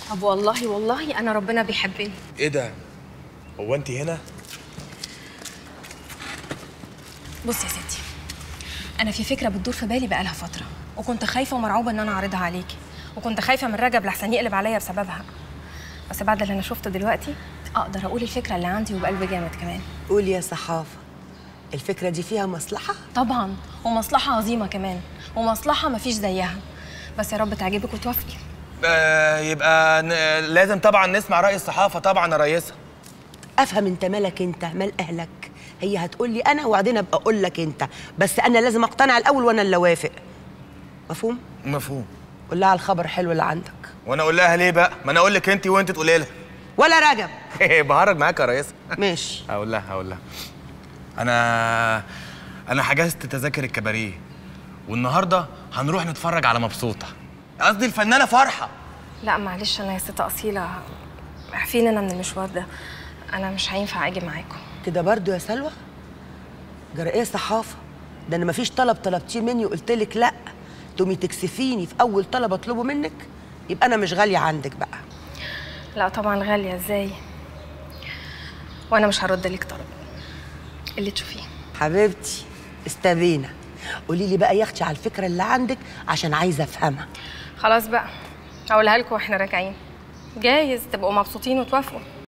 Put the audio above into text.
طب والله والله انا ربنا بيحبني ايه ده هو انت هنا بص يا ستي انا في فكره بتدور في بالي بقالها فتره وكنت خايفه ومرعوبه ان انا اعرضها عليكي وكنت خايفه من رجب لحسن يقلب عليا بسببها بس بعد اللي انا شفته دلوقتي اقدر اقول الفكره اللي عندي وبقلب جامد كمان قول يا صحافة الفكرة دي فيها مصلحة؟ طبعا ومصلحه عظيمه كمان ومصلحه مفيش زيها بس يا رب تعجبك وتوافقي آه يبقى ن... لازم طبعا نسمع راي الصحافه طبعا يا ريسه افهم انت مالك انت مال اهلك هي هتقول لي انا وبعدين ابقى اقول لك انت بس انا لازم اقتنع الاول وانا اللي اوافق مفهوم مفهوم قول لها على الخبر الحلو اللي عندك وانا اقول لها ليه بقى ما انا اقول لك انت وانت تقولي لها ولا رجب بهرج معاك يا ريسه ماشي هقول لها هقول لها انا انا حجزت تذاكر الكباريه والنهارده هنروح نتفرج على مبسوطه قصدي الفنانه فرحه لا معلش انا يا ست اصيله عارفين انا من المشوار ده انا مش هينفع اجي معاكم كده برضو يا سلوى جرى ايه صحافة ده انا مفيش طلب طلبتيه مني وقلت لك لا تقومي تكسفيني في اول طلب اطلبه منك يبقى انا مش غالية عندك بقى لا طبعا غاليه ازاي وانا مش هرد لك طلب اللي تشوفيه حبيبتي استبينا قولي لي بقى يا اختي على الفكرة اللي عندك عشان عايزة افهمها خلاص بقى هقولها لكم واحنا راجعين جايز تبقوا مبسوطين وتوافقوا